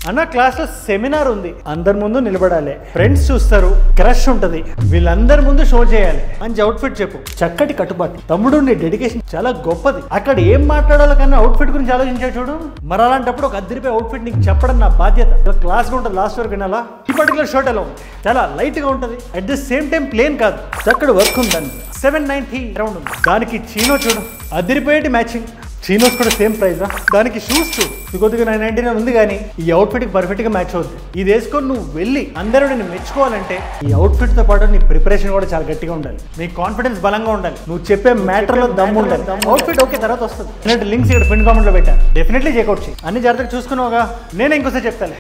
అన్న క్లాస్ లో సెమినార్ ఉంది అందరి ముందు నిలబడాలి ఫ్రెండ్స్ చూస్తారు క్రష్ ఉంటది వీళ్ళందరి ముందు షో చేయాలి మంచి అవుట్ఫిట్ చెప్పు చక్కటి కట్టుబాటు తమ్ముడు నీ డెడికేషన్ చాలా గొప్పది అక్కడ ఏం మాట్లాడాలో కానీ అవుట్ఫిట్ గురించి ఆలోచించా చూడు మరి అలాంటప్పుడు ఒక అద్దరిపై అవుట్ఫిట్ నీకు చెప్పడం నా బాధ్యత క్లాస్ లో ఉంటుంది లాస్ట్ వరకు వినాలా ఈ పర్టికులర్ షర్ట్ ఎలా ఉంది చాలా లైట్ గా ఉంటుంది at the same time plain కాదు చక్కటి వర్క్ ఉంది దానికి సెవెన్ నైన్టీ అరౌండ్ ఉంది దానికి చీనో చూడు అదిరిపోయేటి మ్యాచింగ్ చీనోస్ కూడా సేమ్ ప్రైస్ దానికి షూస్ చూడు ఇది కొద్దిగా నైన్ నైన్టీ నైన్ ఉంది కానీ ఈ అవుట్ఫిట్ కి పర్ఫెక్ట్ గా మ్యాచ్ అవుతుంది ఇది వేసుకొని నువ్వు వెళ్ళి అందరూ నేను మెచ్చుకోవాలంటే ఈ అవుట్ఫిట్ తో పాటు నీ ప్రిపరేషన్ కూడా చాలా గట్టిగా ఉండాలి నీ కాన్ఫిడెన్స్ బలంగా ఉండాలి నువ్వు చెప్పే మ్యాటర్ లో దమ్ము ఉండాలి అవుట్ఫిట్ ఓకే తర్వాత వస్తుంది ఇలాంటి లింక్స్ ఇక్కడ పిన్ కామెంట్ లో పెట్టా డెఫినెట్లీ చెక్అవుట్ చేయి అన్ని జాగ్రత్తగా చూసుకున్నావుగా నేను ఇంకోసారి చెప్తాను